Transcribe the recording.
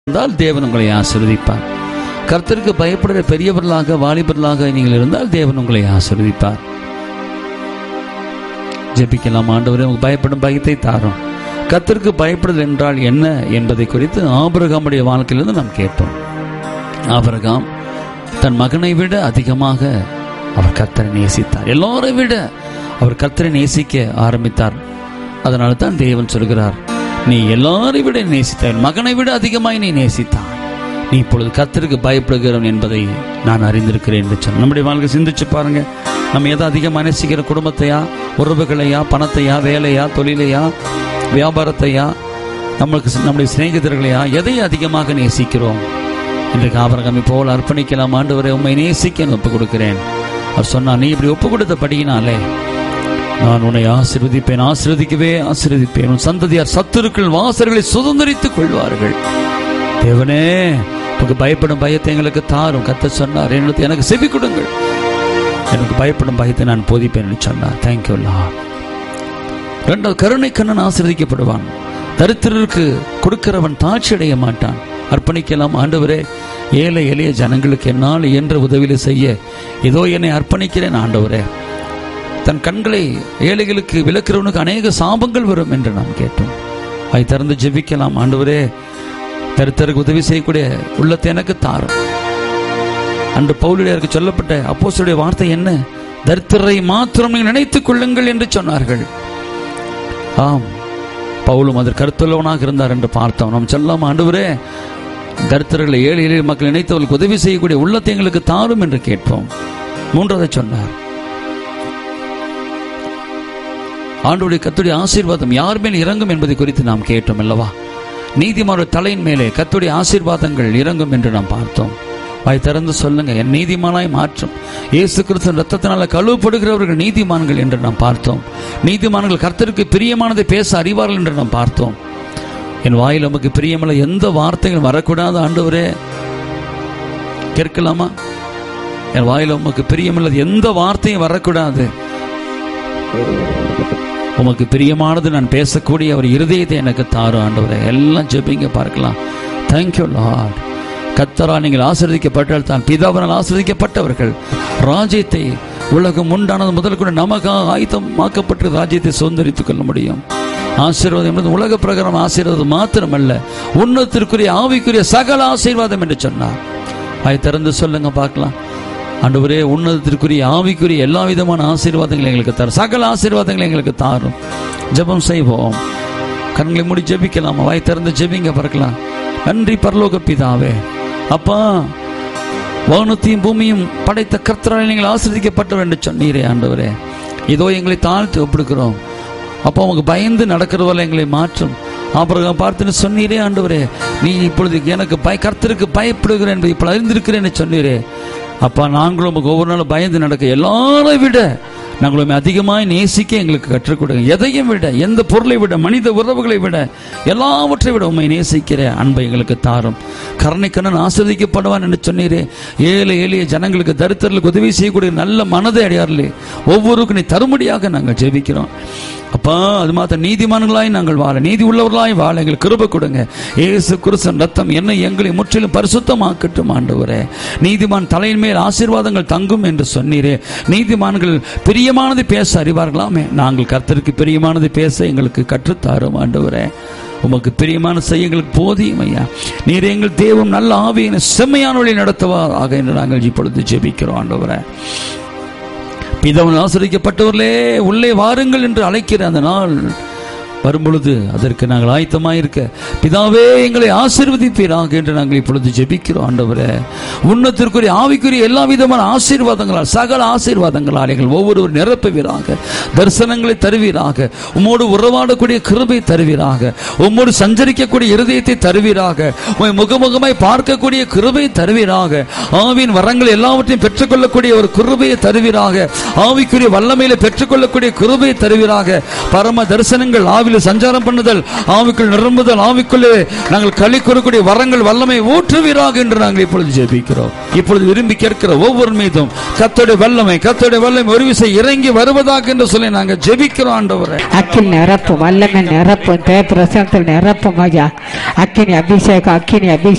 இருந்தால் தேவன் உங்களை ஆசீர்வதிப்பார் கர்த்தருக்கு பயப்படுகிற பெரியவர்களாக வாலிபர்களாக நீங்கள் இருந்தால் தேவன் உங்களை ஆசீர்வதிப்பார் ஜெபிக்கலாம் ஆண்டவரே உங்களுக்கு பயப்படும் பயத்தை தாரும் கர்த்தருக்கு பயப்படுதல் என்றால் என்ன என்பதை குறித்து ஆபிரகாமுடைய வாழ்க்கையிலிருந்து நாம் கேட்டோம் ஆபிரகாம் தன் மகனை விட அதிகமாக அவர் கர்த்தரை நேசித்தார் எல்லாரை விட அவர் கர்த்தரை நேசிக்க ஆரம்பித்தார் அதனால தான் தேவன் சொல்கிறார் நீ எல்லாரை விட நேசித்தாய் மகனை விட அதிகமாய் நீ நேசித்தாய் நீ இப்பொழுது கர்த்தருக்கு பயப்படுகிறவன் என்பதை நான் அறிந்திருக்கிறேன் என்று சொன்ன நம்முடைய வாழ்க்கை சிந்திச்சு பாருங்க நம்ம எதை அதிகமாக நேசிக்கிற குடும்பத்தையா உறவுகளையா பணத்தையா வேலையா தொழிலையா வியாபாரத்தையா நம்மளுக்கு நம்முடைய சிநேகிதர்களையா எதை அதிகமாக நேசிக்கிறோம் இன்றைக்கு ஆபரகமை போல் அர்ப்பணிக்கலாம் ஆண்டவரை உண்மை நேசிக்க ஒப்பு கொடுக்கிறேன் அவர் சொன்னார் நீ இப்படி ஒப்பு கொடுத்த படியினாலே நான் உன்னை ஆசீர்வதிப்பேன் ஆசீர்வதிக்கவே ஆசீர்வதிப்பேன் உன் சந்ததியார் சத்துருக்கள் வாசல்களை சுதந்திரித்துக் கொள்வார்கள் தேவனே உனக்கு பயப்படும் பயத்தை எங்களுக்கு தாரும் கத்த சொன்னார் என்னது எனக்கு செவி கொடுங்கள் எனக்கு பயப்படும் பயத்தை நான் போதிப்பேன் என்று சொன்னார் தேங்க்யூ ரெண்டாவது கருணை கண்ணன் ஆசீர்வதிக்கப்படுவான் தரித்திரருக்கு கொடுக்கிறவன் தாட்சி அடைய மாட்டான் அர்ப்பணிக்கலாம் ஆண்டவரே ஏழை எளிய ஜனங்களுக்கு என்னால் இயன்ற உதவியில செய்ய இதோ என்னை அர்ப்பணிக்கிறேன் ஆண்டவரே தன் கண்களை ஏழைகளுக்கு விளக்கிறவனுக்கு அநேக சாபங்கள் வரும் என்று நாம் கேட்டோம் அதை திறந்து ஜெபிக்கலாம் ஆண்டவரே தருத்தருக்கு உதவி செய்யக்கூடிய உள்ளத்தை எனக்கு தாரும் அன்று பவுலிடையருக்கு சொல்லப்பட்ட அப்போஸ்தலருடைய வார்த்தை என்ன தரித்திரரை மாத்திரம் நீங்கள் நினைத்துக் கொள்ளுங்கள் என்று சொன்னார்கள் ஆம் பவுலும் அதற்கு கருத்துள்ளவனாக இருந்தார் என்று பார்த்தோம் நாம் சொல்லாம ஆண்டவரே தரித்திரர்களை ஏழை எளிய மக்கள் நினைத்தவர்களுக்கு உதவி செய்யக்கூடிய உள்ளத்தை எங்களுக்கு தாரும் என்று கேட்போம் மூன்றாவது சொன்னார் ஆண்டோடைய கத்துடைய ஆசீர்வாதம் யார் மேல் இறங்கும் என்பதை குறித்து நாம் கேட்டோம் அல்லவா நீதிமான தலையின் மேலே கத்துடைய ஆசீர்வாதங்கள் இறங்கும் என்று நாம் பார்த்தோம் வாய் திறந்து சொல்லுங்க என் நீதிமானாய் மாற்றும் இயேசு கிறிஸ்து ரத்தத்தினால கழுவப்படுகிறவர்கள் நீதிமான்கள் என்று நாம் பார்த்தோம் நீதிமான்கள் கர்த்தருக்கு பிரியமானதை பேச அறிவார்கள் என்று நாம் பார்த்தோம் என் வாயில் நமக்கு பிரியமல்ல எந்த வார்த்தைகள் வரக்கூடாது ஆண்டவரே கேட்கலாமா என் வாயில் உமக்கு பிரியமில்லது எந்த வார்த்தையும் வரக்கூடாது உமக்கு பிரியமானது நான் பேசக்கூடிய ஒரு இருதயத்தை எனக்கு தாரும் ஆண்டவரே எல்லாம் ஜெபிங்க பார்க்கலாம் தேங்க்யூ லார்ட் கத்தரா நீங்கள் ஆசிர்வதிக்கப்பட்டால் தான் பிதாவினால் ஆசிர்வதிக்கப்பட்டவர்கள் ராஜ்யத்தை உலகம் உண்டானது முதல் கூட நமக்காக ஆயுதமாக்கப்பட்டு ராஜ்யத்தை சுதந்திரித்துக் கொள்ள முடியும் ஆசீர்வாதம் என்பது உலக பிரகாரம் ஆசீர்வாதம் மாத்திரமல்ல உன்னத்திற்குரிய ஆவிக்குரிய சகல ஆசீர்வாதம் என்று சொன்னார் அதை திறந்து சொல்லுங்க பார்க்கலாம் ஆண்டவரே உன்னதத்திற்குரிய ஆவிக்குரிய எல்லா விதமான ஆசீர்வாதங்களை எங்களுக்கு தரும் சகல ஆசீர்வாதங்களை எங்களுக்கு தாரும் ஜெபம் செய்வோம் கண்களை மூடி ஜெபிக்கலாம் வாய் திறந்து ஜெபிங்க பார்க்கலாம் நன்றி பரலோக பிதாவே அப்பா வானத்தையும் பூமியும் படைத்த கர்த்தரால் நீங்கள் ஆசிரியக்கப்பட்டவர் என்று சொன்னீரே ஆண்டவரே இதோ எங்களை தாழ்த்தி ஒப்பிடுக்கிறோம் அப்போ அவங்க பயந்து நடக்கிறவரை எங்களை மாற்றும் அப்புறம் பார்த்துன்னு சொன்னீரே ஆண்டவரே நீ இப்பொழுது எனக்கு பய கர்த்தருக்கு பயப்படுகிறேன் என்பதை இப்போ அறிந்திருக்கிறேன்னு சொன்னீரே அப்பா நாங்களும் உமக்கு ஒவ்வொரு நாளும் பயந்து நடக்க எல்லாரை விட நாங்களும் அதிகமாய் நேசிக்க எங்களுக்கு கற்றுக் கொடுங்க எதையும் விட எந்த பொருளை விட மனித உறவுகளை விட எல்லாவற்றை விட உண்மை நேசிக்கிற அன்பை எங்களுக்கு தாரும் கருணைக்கண்ணன் ஆஸ்வதிக்கப்படுவான் என்று சொன்னீரே ஏழை எளிய ஜனங்களுக்கு தரித்திரர்களுக்கு உதவி செய்யக்கூடிய நல்ல மனதை அடையாறுலே ஒவ்வொருக்கும் நீ தரும்படியாக நாங்கள் ஜெபிக்கிறோம் அப்பா அது மாத்திரம் நீதிமான்களாய் நாங்கள் வாழ நீதி உள்ளவர்களாய் வாழ எங்களுக்கு கிருப கொடுங்க ஏசு குருசன் ரத்தம் என்ன எங்களை முற்றிலும் பரிசுத்தமாக்கட்டும் ஆண்டவரே நீதிமான் தலையின் மேல் ஆசீர்வாதங்கள் தங்கும் என்று சொன்னீரே நீதிமான்கள் பிரியமானதை பேச அறிவார்களாமே நாங்கள் கர்த்தருக்கு பிரியமானதை பேச எங்களுக்கு கற்றுத்தாரும் ஆண்டவரே உமக்கு பிரியமான செய்ய எங்களுக்கு போதியும் ஐயா நீர் எங்கள் தேவம் நல்ல ஆவியின செம்மையான வழி நடத்துவாராக என்று நாங்கள் இப்பொழுது ஜெபிக்கிறோம் ஆண்டவரே பிதவன் ஆசிரியப்பட்டவர்களே உள்ளே வாருங்கள் என்று அழைக்கிற அந்த நாள் வரும்பொழுது அதற்கு நாங்கள் ஆயத்தமாக இருக்க பிதாவே எங்களை ஆசீர்வதிப்பீராக என்று நாங்கள் இப்பொழுது ஜெபிக்கிறோம் ஆண்டவரே உன்னத்திற்குரிய ஆவிக்குரிய எல்லா விதமான ஆசீர்வாதங்களால் சகல ஆசீர்வாதங்களால் எங்கள் ஒவ்வொருவர் நிரப்புவீராக தரிசனங்களை தருவீராக உம்மோடு உறவாடக்கூடிய கிருபை தருவீராக உம்மோடு சஞ்சரிக்கக்கூடிய இருதயத்தை தருவீராக உம்மை முகமுகமாய் பார்க்கக்கூடிய கிருபை தருவீராக ஆவின் வரங்கள் எல்லாவற்றையும் பெற்றுக்கொள்ளக்கூடிய ஒரு கிருபையை தருவீராக ஆவிக்குரிய வல்லமையில பெற்றுக்கொள்ளக்கூடிய கிருபையை தருவீராக பரம தரிசனங்கள் ஆவில் ஆவியில் சஞ்சாரம் பண்ணுதல் ஆவிக்குள் நிரம்புதல் ஆவிக்குள்ளே நாங்கள் களி கூறக்கூடிய வரங்கள் வல்லமை ஊற்றுவீராக என்று நாங்கள் இப்பொழுது ஜெபிக்கிறோம் இப்பொழுது விரும்பி கேட்கிற ஒவ்வொரு மீதும் கத்தோடைய வல்லமை கத்தோடைய வல்லமை ஒரு விசை இறங்கி வருவதாக என்று சொல்லி நாங்கள் ஜெபிக்கிறோம் ஆண்டவரே அக்கில் நிரப்பும் வல்லமை நிரப்பும் தேவ பிரசனத்தில் நிரப்பும் ஐயா அக்கினி அபிஷேகம் அக்கினி அபிஷேகம்